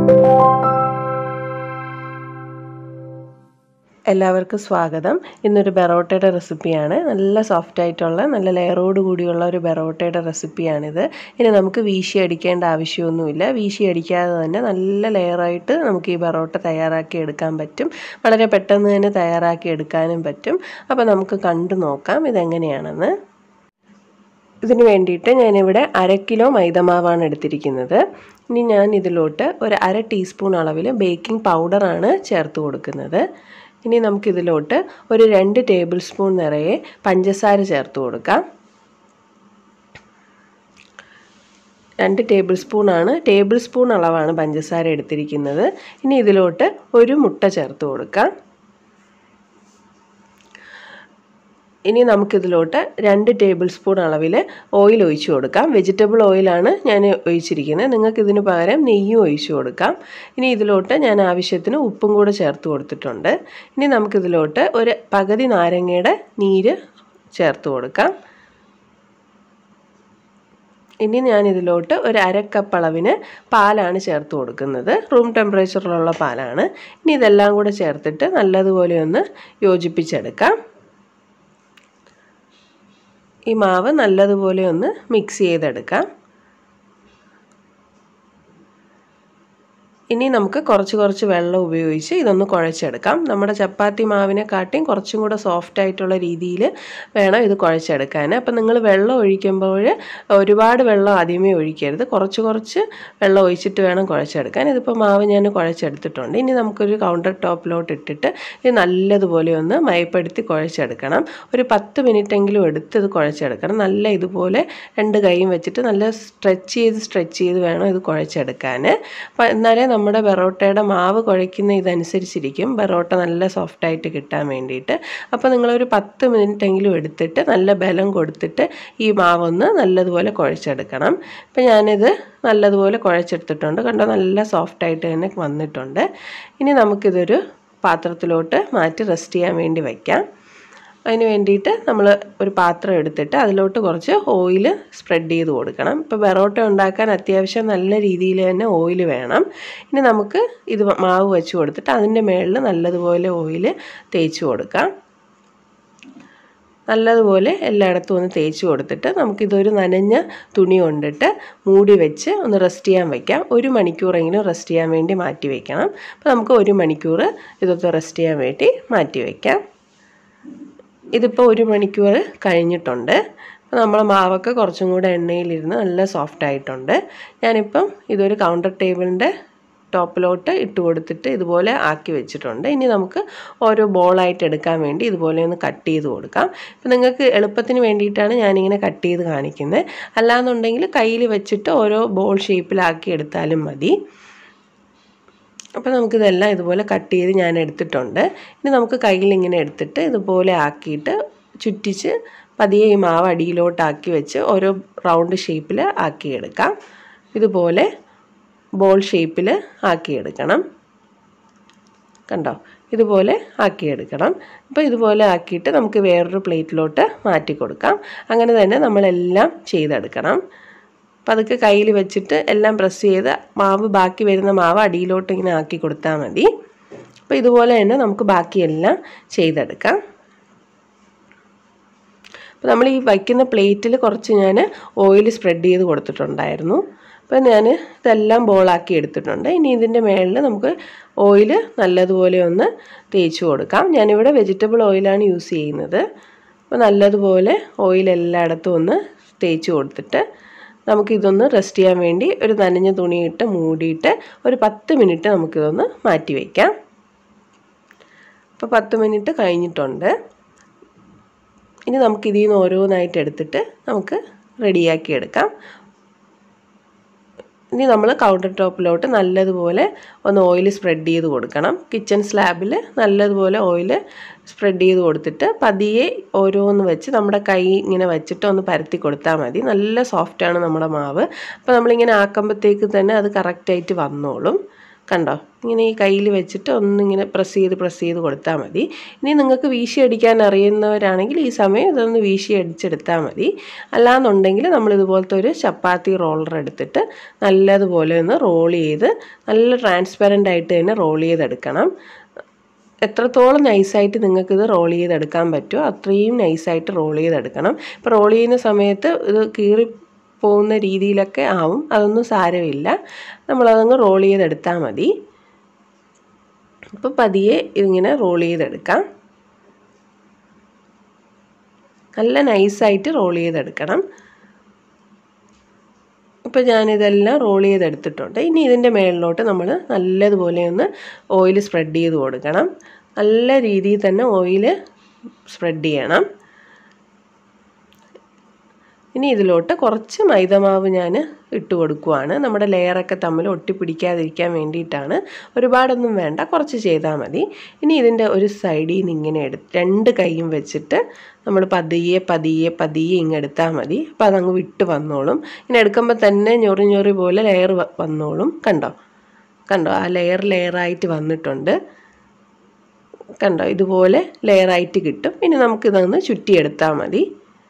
എല്ലാവർക്കും സ്വാഗതം ഇന്നൊരു ബെറോട്ടയുടെ റെസിപ്പിയാണ് നല്ല സോഫ്റ്റ് ആയിട്ടുള്ള നല്ല ലെയറോട് കൂടിയുള്ള ഒരു ബെറോട്ടയുടെ റെസിപ്പിയാണിത് ഇനി നമുക്ക് വീശി അടിക്കേണ്ട ആവശ്യമൊന്നുമില്ല വീശി അടിക്കാതെ തന്നെ നല്ല ലെയറായിട്ട് നമുക്ക് ഈ ബെറോട്ട തയ്യാറാക്കി എടുക്കാൻ പറ്റും വളരെ പെട്ടെന്ന് തന്നെ തയ്യാറാക്കി എടുക്കാനും പറ്റും അപ്പോൾ നമുക്ക് കണ്ടു നോക്കാം ഇതെങ്ങനെയാണെന്ന് ഇതിന് വേണ്ടിയിട്ട് ഞാനിവിടെ അര കിലോ മൈദമാവാണ് എടുത്തിരിക്കുന്നത് ഇനി ഞാൻ ഇതിലോട്ട് ഒരു അര ടീസ്പൂൺ അളവിൽ ബേക്കിംഗ് പൗഡറാണ് ചേർത്ത് കൊടുക്കുന്നത് ഇനി നമുക്കിതിലോട്ട് ഒരു രണ്ട് ടേബിൾ സ്പൂൺ നിറയെ പഞ്ചസാര ചേർത്ത് കൊടുക്കാം രണ്ട് ടേബിൾ സ്പൂണാണ് ടേബിൾ സ്പൂൺ അളവാണ് പഞ്ചസാര എടുത്തിരിക്കുന്നത് ഇനി ഇതിലോട്ട് ഒരു മുട്ട ചേർത്ത് കൊടുക്കാം ഇനി നമുക്കിതിലോട്ട് രണ്ട് ടേബിൾ സ്പൂൺ അളവിൽ ഓയിൽ ഒഴിച്ചു കൊടുക്കാം വെജിറ്റബിൾ ഓയിലാണ് ഞാൻ ഒഴിച്ചിരിക്കുന്നത് നിങ്ങൾക്ക് ഇതിന് പകരം നെയ്യും ഒഴിച്ചു കൊടുക്കാം ഇനി ഇതിലോട്ട് ഞാൻ ആവശ്യത്തിന് ഉപ്പും കൂടെ ചേർത്ത് കൊടുത്തിട്ടുണ്ട് ഇനി നമുക്കിതിലോട്ട് ഒരു പകുതി നാരങ്ങയുടെ നീര് ചേർത്ത് കൊടുക്കാം ഇനി ഞാൻ ഇതിലോട്ട് ഒരു അര കപ്പ് അളവിന് പാലാണ് ചേർത്ത് കൊടുക്കുന്നത് റൂം ടെമ്പറേച്ചറിലുള്ള പാലാണ് ഇനി ഇതെല്ലാം കൂടെ ചേർത്തിട്ട് നല്ലതുപോലെ ഒന്ന് യോജിപ്പിച്ചെടുക്കാം ഈ മാവ് നല്ലതുപോലെ ഒന്ന് മിക്സ് ചെയ്തെടുക്കാം ഇനി നമുക്ക് കുറച്ച് കുറച്ച് വെള്ളം ഉപയോഗിച്ച് ഇതൊന്ന് കുഴച്ചെടുക്കാം നമ്മുടെ ചപ്പാത്തി മാവിനെക്കാട്ടിയും കുറച്ചും കൂടെ സോഫ്റ്റ് ആയിട്ടുള്ള രീതിയിൽ വേണം ഇത് കുഴച്ചെടുക്കാൻ അപ്പം നിങ്ങൾ വെള്ളം ഒഴിക്കുമ്പോൾ ഒരുപാട് വെള്ളം ആദ്യമേ ഒഴിക്കരുത് കുറച്ച് കുറച്ച് വെള്ളം ഒഴിച്ചിട്ട് വേണം കുഴച്ചെടുക്കാൻ ഇതിപ്പോൾ മാവ് ഞാൻ കുഴച്ചെടുത്തിട്ടുണ്ട് ഇനി നമുക്കൊരു കൗണ്ടർ ടോപ്പിലോട്ട് ഇട്ടിട്ട് ഇത് നല്ലതുപോലെ ഒന്ന് മയപ്പെടുത്തി കുഴച്ചെടുക്കണം ഒരു പത്ത് മിനിറ്റെങ്കിലും എടുത്ത് ഇത് കുഴച്ചെടുക്കണം നല്ല ഇതുപോലെ രണ്ട് കൈയും വെച്ചിട്ട് നല്ല സ്ട്രെച്ച് ചെയ്ത് സ്ട്രെച്ച് ചെയ്ത് വേണം ഇത് കുഴച്ചെടുക്കാൻ അപ്പം എന്നാലേ നമ്മുടെ ബെറോട്ടയുടെ മാവ് കുഴയ്ക്കുന്ന ഇതനുസരിച്ചിരിക്കും ബെറോട്ട നല്ല സോഫ്റ്റായിട്ട് കിട്ടാൻ വേണ്ടിയിട്ട് അപ്പോൾ നിങ്ങളൊരു പത്ത് മിനിറ്റെങ്കിലും എടുത്തിട്ട് നല്ല ബലം കൊടുത്തിട്ട് ഈ മാവൊന്ന് നല്ലതുപോലെ കുഴച്ചെടുക്കണം ഇപ്പം ഞാനിത് നല്ലതുപോലെ കുഴച്ചെടുത്തിട്ടുണ്ട് കണ്ടോ നല്ല സോഫ്റ്റായിട്ട് തന്നെ വന്നിട്ടുണ്ട് ഇനി നമുക്കിതൊരു പാത്രത്തിലോട്ട് മാറ്റി റെസ്റ്റ് ചെയ്യാൻ വേണ്ടി വയ്ക്കാം അതിന് വേണ്ടിയിട്ട് നമ്മൾ ഒരു പാത്രം എടുത്തിട്ട് അതിലോട്ട് കുറച്ച് ഓയിൽ സ്പ്രെഡ് ചെയ്ത് കൊടുക്കണം ഇപ്പോൾ ബെറോട്ട ഉണ്ടാക്കാൻ അത്യാവശ്യം നല്ല രീതിയിൽ തന്നെ ഓയിൽ വേണം ഇനി നമുക്ക് ഇത് മാവ് വെച്ച് കൊടുത്തിട്ട് അതിൻ്റെ മുകളിൽ നല്ലതുപോലെ ഓയിൽ തേച്ച് കൊടുക്കാം നല്ലതുപോലെ എല്ലായിടത്തും ഒന്ന് തേച്ച് കൊടുത്തിട്ട് നമുക്കിതൊരു നനഞ്ഞ തുണി കൊണ്ടിട്ട് മൂടി വെച്ച് ഒന്ന് റെസ്റ്റ് ചെയ്യാൻ വയ്ക്കാം ഒരു മണിക്കൂറെങ്കിലും റെസ്റ്റ് ചെയ്യാൻ വേണ്ടി മാറ്റി വയ്ക്കണം അപ്പോൾ നമുക്ക് ഒരു മണിക്കൂർ ഇതൊക്കെ റെസ്റ്റ് ചെയ്യാൻ വേണ്ടി മാറ്റി വയ്ക്കാം ഇതിപ്പോൾ ഒരു മണിക്കൂർ കഴിഞ്ഞിട്ടുണ്ട് അപ്പോൾ നമ്മളെ മാവൊക്കെ കുറച്ചും കൂടെ എണ്ണയിലിരുന്ന് നല്ല സോഫ്റ്റ് ആയിട്ടുണ്ട് ഞാനിപ്പം ഇതൊരു കൗണ്ടർ ടേബിളിൻ്റെ ടോപ്പിലോട്ട് ഇട്ട് കൊടുത്തിട്ട് ഇതുപോലെ ആക്കി വെച്ചിട്ടുണ്ട് ഇനി നമുക്ക് ഓരോ ബോളായിട്ട് എടുക്കാൻ വേണ്ടി ഇതുപോലെ ഒന്ന് കട്ട് ചെയ്ത് കൊടുക്കാം ഇപ്പം നിങ്ങൾക്ക് എളുപ്പത്തിന് വേണ്ടിയിട്ടാണ് ഞാനിങ്ങനെ കട്ട് ചെയ്ത് കാണിക്കുന്നത് അല്ലാന്നുണ്ടെങ്കിൽ കയ്യിൽ വെച്ചിട്ട് ഓരോ ബോൾ ഷേപ്പിലാക്കി എടുത്താലും മതി അപ്പോൾ നമുക്കിതെല്ലാം ഇതുപോലെ കട്ട് ചെയ്ത് ഞാൻ എടുത്തിട്ടുണ്ട് ഇനി നമുക്ക് കയ്യിൽ ഇങ്ങനെ എടുത്തിട്ട് ഇതുപോലെ ആക്കിയിട്ട് ചുറ്റിച്ച് പതിയെ ഈ മാവ് അടിയിലോട്ടാക്കി വെച്ച് ഓരോ റൗണ്ട് ഷേപ്പിൽ ആക്കിയെടുക്കാം ഇതുപോലെ ബോൾ ഷേപ്പിൽ ആക്കിയെടുക്കണം കണ്ടോ ഇതുപോലെ ആക്കിയെടുക്കണം അപ്പോൾ ഇതുപോലെ ആക്കിയിട്ട് നമുക്ക് വേറൊരു പ്ലേറ്റിലോട്ട് മാറ്റി കൊടുക്കാം അങ്ങനെ തന്നെ നമ്മളെല്ലാം ചെയ്തെടുക്കണം പതുക്കെ കയ്യിൽ വെച്ചിട്ട് എല്ലാം പ്രസ് ചെയ്ത് മാവ് ബാക്കി വരുന്ന മാവ് അടിയിലോട്ട് ഇങ്ങനെ ആക്കി കൊടുത്താൽ മതി അപ്പോൾ ഇതുപോലെ തന്നെ നമുക്ക് ബാക്കിയെല്ലാം ചെയ്തെടുക്കാം അപ്പോൾ നമ്മൾ ഈ വയ്ക്കുന്ന പ്ലേറ്റിൽ കുറച്ച് ഞാൻ ഓയിൽ സ്പ്രെഡ് ചെയ്ത് കൊടുത്തിട്ടുണ്ടായിരുന്നു അപ്പോൾ ഞാൻ ഇതെല്ലാം ബോളാക്കി എടുത്തിട്ടുണ്ട് ഇനി ഇതിൻ്റെ മുകളിൽ നമുക്ക് ഓയിൽ നല്ലതുപോലെ ഒന്ന് തേച്ച് കൊടുക്കാം ഞാനിവിടെ വെജിറ്റബിൾ ഓയിലാണ് യൂസ് ചെയ്യുന്നത് അപ്പോൾ നല്ലതുപോലെ ഓയിൽ എല്ലായിടത്തും ഒന്ന് തേച്ച് കൊടുത്തിട്ട് നമുക്കിതൊന്ന് റെസ്റ്റ് ചെയ്യാൻ വേണ്ടി ഒരു നനഞ്ഞ തുണിയിട്ട് മൂടിയിട്ട് ഒരു പത്ത് മിനിറ്റ് നമുക്കിതൊന്ന് മാറ്റി വയ്ക്കാം അപ്പോൾ പത്ത് മിനിറ്റ് കഴിഞ്ഞിട്ടുണ്ട് ഇനി നമുക്കിതിൽ നിന്ന് ഓരോന്നായിട്ട് എടുത്തിട്ട് നമുക്ക് റെഡിയാക്കി എടുക്കാം ഇനി നമ്മൾ കൗണ്ടർ ടോപ്പിലോട്ട് നല്ലതുപോലെ ഒന്ന് ഓയിൽ സ്പ്രെഡ് ചെയ്ത് കൊടുക്കണം കിച്ചൺ സ്ലാബിൽ നല്ലതുപോലെ ഓയിൽ സ്പ്രെഡ് ചെയ്ത് കൊടുത്തിട്ട് പതിയെ ഓരോന്ന് വെച്ച് നമ്മുടെ കൈ ഇങ്ങനെ വെച്ചിട്ട് ഒന്ന് പരത്തി കൊടുത്താൽ മതി നല്ല സോഫ്റ്റാണ് നമ്മുടെ മാവ് അപ്പോൾ നമ്മളിങ്ങനെ ആക്കുമ്പോഴത്തേക്ക് തന്നെ അത് കറക്റ്റായിട്ട് വന്നോളും കണ്ടോ ഇങ്ങനെ ഈ കയ്യിൽ വെച്ചിട്ട് ഒന്നിങ്ങനെ പ്രസ് ചെയ്ത് പ്രസ് ചെയ്ത് കൊടുത്താൽ മതി ഇനി നിങ്ങൾക്ക് വീശി അടിക്കാൻ അറിയുന്നവരാണെങ്കിൽ ഈ സമയം ഇതൊന്ന് വീശി അടിച്ചെടുത്താൽ മതി അല്ലാന്നുണ്ടെങ്കിൽ നമ്മൾ ഇതുപോലത്തെ ഒരു ചപ്പാത്തി റോളർ എടുത്തിട്ട് നല്ലതുപോലെ ഒന്ന് റോൾ ചെയ്ത് നല്ല ട്രാൻസ്പെറൻ്റ് ആയിട്ട് തന്നെ റോൾ ചെയ്തെടുക്കണം എത്രത്തോളം നൈസായിട്ട് നിങ്ങൾക്കിത് റോൾ ചെയ്തെടുക്കാൻ പറ്റുമോ അത്രയും നൈസായിട്ട് റോൾ ചെയ്തെടുക്കണം ഇപ്പോൾ റോൾ ചെയ്യുന്ന സമയത്ത് ഇത് കീറി പോകുന്ന രീതിയിലൊക്കെ ആവും അതൊന്നും സാരമില്ല നമ്മളതങ്ങ് റോൾ ചെയ്തെടുത്താൽ മതി അപ്പോൾ പതിയെ ഇതിങ്ങനെ റോൾ ചെയ്തെടുക്കാം നല്ല നൈസായിട്ട് റോൾ ചെയ്തെടുക്കണം ഇപ്പോൾ ഞാനിതെല്ലാം റോൾ ചെയ്തെടുത്തിട്ടുണ്ട് ഇനി ഇതിൻ്റെ മേളിലോട്ട് നമ്മൾ നല്ലതുപോലെ ഒന്ന് ഓയിൽ സ്പ്രെഡ് ചെയ്ത് കൊടുക്കണം നല്ല രീതിയിൽ തന്നെ ഓയിൽ സ്പ്രെഡ് ചെയ്യണം ഇനി ഇതിലോട്ട് കുറച്ച് മൈദമാവ് ഞാൻ ഇട്ട് കൊടുക്കുവാണ് നമ്മുടെ ലെയറൊക്കെ തമ്മിൽ ഒട്ടിപ്പിടിക്കാതിരിക്കാൻ വേണ്ടിയിട്ടാണ് ഒരുപാടൊന്നും വേണ്ട കുറച്ച് ചെയ്താൽ മതി ഇനി ഇതിൻ്റെ ഒരു സൈഡിൽ നിന്ന് ഇങ്ങനെ എടുത്ത് രണ്ട് കൈയും വെച്ചിട്ട് നമ്മൾ പതിയെ പതിയെ പതിയെ ഇങ്ങ് എടുത്താൽ മതി അപ്പോൾ അതങ്ങ് വിട്ട് വന്നോളും ഇങ്ങനെ എടുക്കുമ്പോൾ തന്നെ ഞൊറി ഞൊറി പോലെ ലെയർ വന്നോളും കണ്ടോ കണ്ടോ ആ ലെയർ ലെയറായിട്ട് വന്നിട്ടുണ്ട് കണ്ടോ ഇതുപോലെ ലെയറായിട്ട് കിട്ടും ഇനി നമുക്കിതൊന്ന് ചുറ്റിയെടുത്താൽ മതി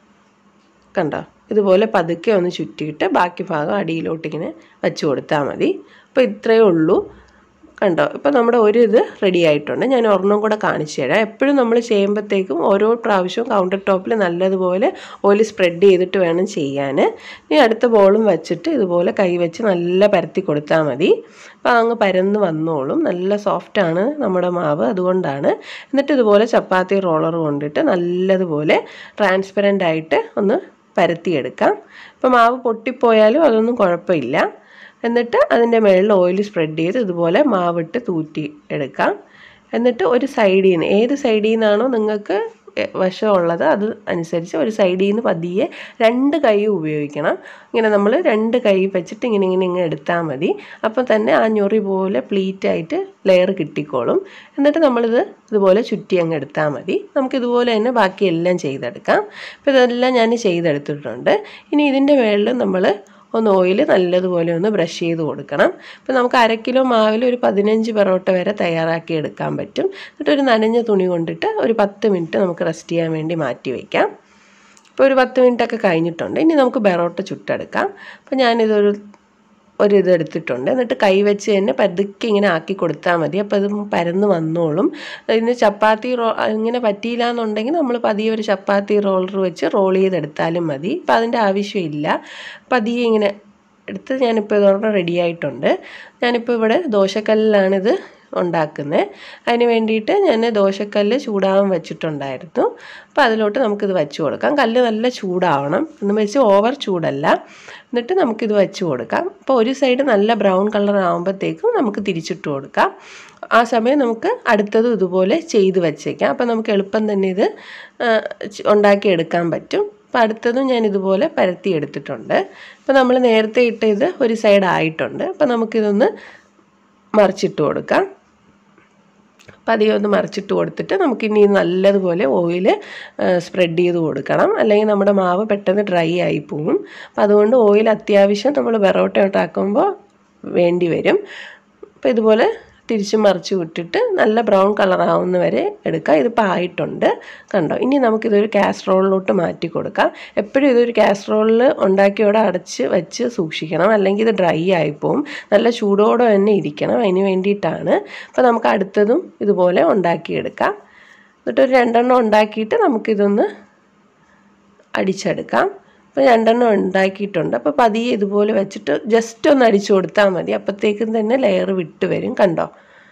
കണ്ടോ ഇതുപോലെ പതുക്കെ ഒന്ന് ചുറ്റിയിട്ട് ബാക്കി ഭാഗം അടിയിലോട്ടിങ്ങനെ വെച്ച് കൊടുത്താൽ മതി അപ്പോൾ ഇത്രയേ ഉള്ളൂ കണ്ടോ ഇപ്പോൾ നമ്മുടെ ഒരു ഇത് റെഡി ആയിട്ടുണ്ട് ഞാൻ ഒരെണ്ണം കൂടെ കാണിച്ചു തരാം എപ്പോഴും നമ്മൾ ചെയ്യുമ്പോഴത്തേക്കും ഓരോ പ്രാവശ്യവും കൗണ്ടർ ടോപ്പിൽ നല്ലതുപോലെ ഓയിൽ സ്പ്രെഡ് ചെയ്തിട്ട് വേണം ചെയ്യാൻ ഇനി അടുത്ത ബോളും വെച്ചിട്ട് ഇതുപോലെ കൈ വെച്ച് നല്ല പരത്തി കൊടുത്താൽ മതി അപ്പോൾ അങ്ങ് പരന്ന് വന്നോളും നല്ല സോഫ്റ്റാണ് നമ്മുടെ മാവ് അതുകൊണ്ടാണ് എന്നിട്ട് ഇതുപോലെ ചപ്പാത്തി റോളർ കൊണ്ടിട്ട് നല്ലതുപോലെ ട്രാൻസ്പെറൻ്റ് ആയിട്ട് ഒന്ന് പരത്തിയെടുക്കാം ഇപ്പോൾ മാവ് പൊട്ടിപ്പോയാലും അതൊന്നും കുഴപ്പമില്ല എന്നിട്ട് അതിൻ്റെ മുകളിൽ ഓയിൽ സ്പ്രെഡ് ചെയ്ത് ഇതുപോലെ മാവിട്ട് തൂറ്റി എടുക്കാം എന്നിട്ട് ഒരു സൈഡിൽ നിന്ന് ഏത് സൈഡിൽ നിന്നാണോ നിങ്ങൾക്ക് വശമുള്ളത് അത് അനുസരിച്ച് ഒരു സൈഡിൽ നിന്ന് പതിയെ രണ്ട് കൈ ഉപയോഗിക്കണം ഇങ്ങനെ നമ്മൾ രണ്ട് കൈ വെച്ചിട്ട് ഇങ്ങനെ ഇങ്ങനെ ഇങ്ങനെ എടുത്താൽ മതി അപ്പോൾ തന്നെ ആ ഞൊറി പോലെ പ്ലീറ്റായിട്ട് ലെയർ കിട്ടിക്കോളും എന്നിട്ട് നമ്മളിത് ഇതുപോലെ ചുറ്റി അങ്ങ് എടുത്താൽ മതി നമുക്കിതുപോലെ തന്നെ ബാക്കിയെല്ലാം ചെയ്തെടുക്കാം അപ്പോൾ ഇതെല്ലാം ഞാൻ ചെയ്തെടുത്തിട്ടുണ്ട് ഇനി ഇതിൻ്റെ മുകളിൽ നമ്മൾ ഒന്ന് ഓയിൽ നല്ലതുപോലെ ഒന്ന് ബ്രഷ് ചെയ്ത് കൊടുക്കണം അപ്പോൾ നമുക്ക് അര കിലോ മാവിൽ ഒരു പതിനഞ്ച് പെറോട്ട വരെ തയ്യാറാക്കി എടുക്കാൻ പറ്റും എന്നിട്ട് ഒരു നനഞ്ഞ തുണി കൊണ്ടിട്ട് ഒരു പത്ത് മിനിറ്റ് നമുക്ക് റെസ്റ്റ് ചെയ്യാൻ വേണ്ടി മാറ്റി വയ്ക്കാം ഇപ്പോൾ ഒരു പത്ത് മിനിറ്റൊക്കെ കഴിഞ്ഞിട്ടുണ്ട് ഇനി നമുക്ക് ബെറോട്ട ചുട്ടെടുക്കാം അപ്പോൾ ഞാനിതൊരു ഒരു ഇത് എടുത്തിട്ടുണ്ട് എന്നിട്ട് കൈ വെച്ച് തന്നെ പതുക്കെ ഇങ്ങനെ ആക്കി കൊടുത്താൽ മതി അപ്പോൾ അത് പരന്ന് വന്നോളും ഇതിന് ചപ്പാത്തി റോ ഇങ്ങനെ പറ്റിയില്ല എന്നുണ്ടെങ്കിൽ നമ്മൾ പതിയെ ഒരു ചപ്പാത്തി റോളർ വെച്ച് റോൾ ചെയ്തെടുത്താലും മതി അപ്പോൾ അതിൻ്റെ ആവശ്യമില്ല പതിയെ ഇങ്ങനെ എടുത്ത് ഞാനിപ്പോൾ ഇതോടെ റെഡി ആയിട്ടുണ്ട് ഞാനിപ്പോൾ ഇവിടെ ദോശക്കല്ലിലാണിത് ഉണ്ടാക്കുന്നത് അതിന് വേണ്ടിയിട്ട് ഞാൻ ദോശക്കല്ല് ചൂടാവാൻ വെച്ചിട്ടുണ്ടായിരുന്നു അപ്പോൾ അതിലോട്ട് നമുക്കിത് വെച്ച് കൊടുക്കാം കല്ല് നല്ല ചൂടാവണം എന്ന് വെച്ച് ഓവർ ചൂടല്ല എന്നിട്ട് നമുക്കിത് വെച്ച് കൊടുക്കാം അപ്പോൾ ഒരു സൈഡ് നല്ല ബ്രൗൺ കളർ ആകുമ്പോഴത്തേക്കും നമുക്ക് തിരിച്ചിട്ട് കൊടുക്കാം ആ സമയം നമുക്ക് അടുത്തതും ഇതുപോലെ ചെയ്ത് വെച്ചേക്കാം അപ്പോൾ നമുക്ക് എളുപ്പം തന്നെ ഇത് ഉണ്ടാക്കി എടുക്കാൻ പറ്റും അപ്പോൾ അടുത്തതും ഞാൻ ഇതുപോലെ പരത്തി എടുത്തിട്ടുണ്ട് അപ്പോൾ നമ്മൾ നേരത്തെ ഇട്ട ഇത് ഒരു സൈഡ് ആയിട്ടുണ്ട് അപ്പോൾ നമുക്കിതൊന്ന് മറിച്ചിട്ട് കൊടുക്കാം പതിയെ ഒന്ന് മറിച്ചിട്ട് കൊടുത്തിട്ട് നമുക്കിനി നല്ലതുപോലെ ഓയിൽ സ്പ്രെഡ് ചെയ്ത് കൊടുക്കണം അല്ലെങ്കിൽ നമ്മുടെ മാവ് പെട്ടെന്ന് ഡ്രൈ ആയി പോകും അപ്പോൾ അതുകൊണ്ട് ഓയിൽ അത്യാവശ്യം നമ്മൾ വെറോട്ട ഉണ്ടാക്കുമ്പോൾ വേണ്ടി വരും അപ്പോൾ ഇതുപോലെ തിരിച്ച് മറിച്ച് വിട്ടിട്ട് നല്ല ബ്രൗൺ കളർ ആവുന്ന വരെ എടുക്കുക ഇതിപ്പോൾ ആയിട്ടുണ്ട് കണ്ടോ ഇനി നമുക്കിതൊരു കാസ്ട്രോളിലോട്ട് മാറ്റി കൊടുക്കാം എപ്പോഴും ഇതൊരു കാസ്ട്രോളിൽ ഉണ്ടാക്കിയോടെ അടച്ച് വെച്ച് സൂക്ഷിക്കണം അല്ലെങ്കിൽ ഇത് ഡ്രൈ ആയിപ്പോവും നല്ല ചൂടോടെ തന്നെ ഇരിക്കണം അതിന് വേണ്ടിയിട്ടാണ് അപ്പോൾ നമുക്ക് അടുത്തതും ഇതുപോലെ ഉണ്ടാക്കിയെടുക്കാം എന്നിട്ടൊരു രണ്ടെണ്ണം ഉണ്ടാക്കിയിട്ട് നമുക്കിതൊന്ന് അടിച്ചെടുക്കാം അപ്പോൾ രണ്ടെണ്ണം ഉണ്ടാക്കിയിട്ടുണ്ട് അപ്പോൾ പതിയെ ഇതുപോലെ വെച്ചിട്ട് ജസ്റ്റ് ഒന്ന് അടിച്ചു കൊടുത്താൽ മതി അപ്പോഴത്തേക്കും തന്നെ ലെയർ വിട്ട് വരും കണ്ടോ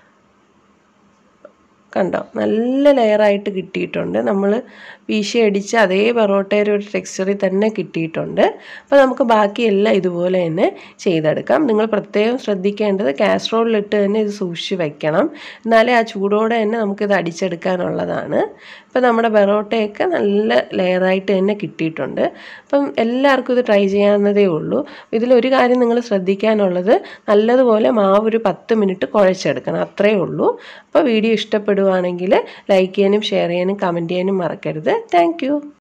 കണ്ടോ നല്ല ലെയറായിട്ട് കിട്ടിയിട്ടുണ്ട് നമ്മൾ വീശി അടിച്ച് അതേ പൊറോട്ടയുടെ ഒരു ടെക്സ്ചറിൽ തന്നെ കിട്ടിയിട്ടുണ്ട് അപ്പോൾ നമുക്ക് ബാക്കിയെല്ലാം ഇതുപോലെ തന്നെ ചെയ്തെടുക്കാം നിങ്ങൾ പ്രത്യേകം ശ്രദ്ധിക്കേണ്ടത് കാസറോളിലിട്ട് തന്നെ ഇത് സൂക്ഷിച്ച് വെക്കണം എന്നാലേ ആ ചൂടോടെ തന്നെ നമുക്കിത് അടിച്ചെടുക്കാനുള്ളതാണ് ഇപ്പോൾ നമ്മുടെ ബെറോട്ടയൊക്കെ നല്ല ലെയറായിട്ട് തന്നെ കിട്ടിയിട്ടുണ്ട് അപ്പം എല്ലാവർക്കും ഇത് ട്രൈ ചെയ്യാവുന്നതേ ഉള്ളൂ ഇതിലൊരു കാര്യം നിങ്ങൾ ശ്രദ്ധിക്കാനുള്ളത് നല്ലതുപോലെ മാവ് ഒരു പത്ത് മിനിറ്റ് കുഴച്ചെടുക്കണം അത്രയേ ഉള്ളൂ അപ്പോൾ വീഡിയോ ഇഷ്ടപ്പെടുവാണെങ്കിൽ ലൈക്ക് ചെയ്യാനും ഷെയർ ചെയ്യാനും കമൻറ്റ് ചെയ്യാനും മറക്കരുത് താങ്ക്